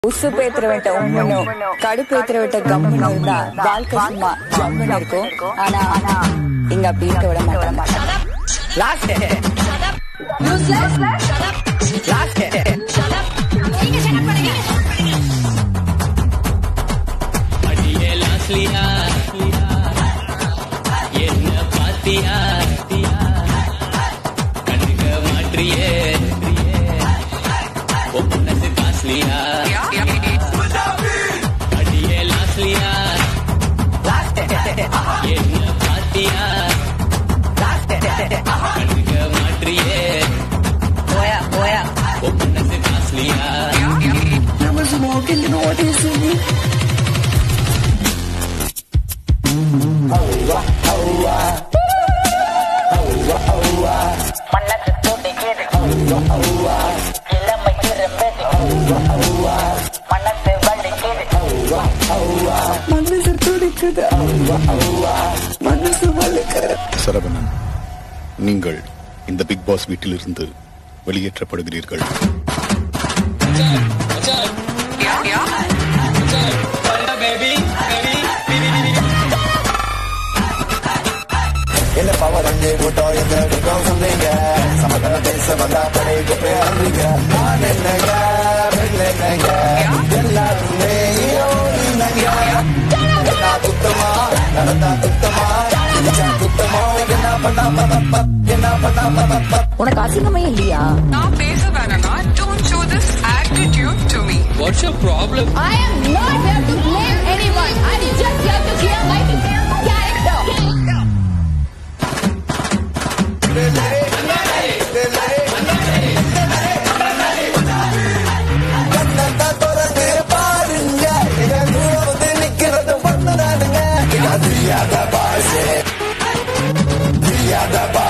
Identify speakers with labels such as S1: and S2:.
S1: உசு பேத்துறவன்ட்ட உம்மனும் கடுப்பு ஏத்துறவன்ட்ட கம்முன்னு இருந்தா வாழ்க்கை சும்மா ஜம்முன்னு இருக்கும் ஆனா இங்க அப்படி இருக்க விட மாட்டாங்க
S2: லாஸ்ட் லாஸ்ட்
S3: அடியே லாஸ்லியா என்ன பாத்தியா கண்ணுக மாற்றியே ஒப்பனது காஸ்லியா அடியே லாஸ்லியா என்ன பாத்தியா கண்ணுக மாற்றியே
S2: போயா போயா
S3: ஒப்பனது காஸ்லியா
S2: மன்னத்து தூட்டிக்கிது இளமை திரும்பது மன்னத்து வள்ளிக்கிது
S4: சரவணன் நீங்கள் இந்த பிக் பாஸ் வீட்டிலிருந்து வெளியேற்றப்படுகிறீர்கள்
S5: என்ன பவர் அஞ்சு கூட்டம் எந்த கூட்டம் சொல்றீங்க சமதன பேச வந்தா படை குப்பை அறீங்க நான் என்னங்க பெண் என்னங்க எல்லாருமே நீங்க என்ன துத்தமா நடந்தா துத்தமா இடிச்சா துத்தமா என்ன பண்ணா பதப்ப என்ன பண்ணா பதப்ப
S1: உனக்கு அசிங்கமே இல்லையா
S6: நான் பேச வேணாம்னா don't show this attitude to me
S3: what's your problem
S7: I am not here to blame anyone. I'm just here to clear my character.
S5: கண்ணத்தை திறந்து பாருங்க என் கூட வந்து நிக்கிறது பண்ணதானுங்க தெரியாத பாஷே தெரியாத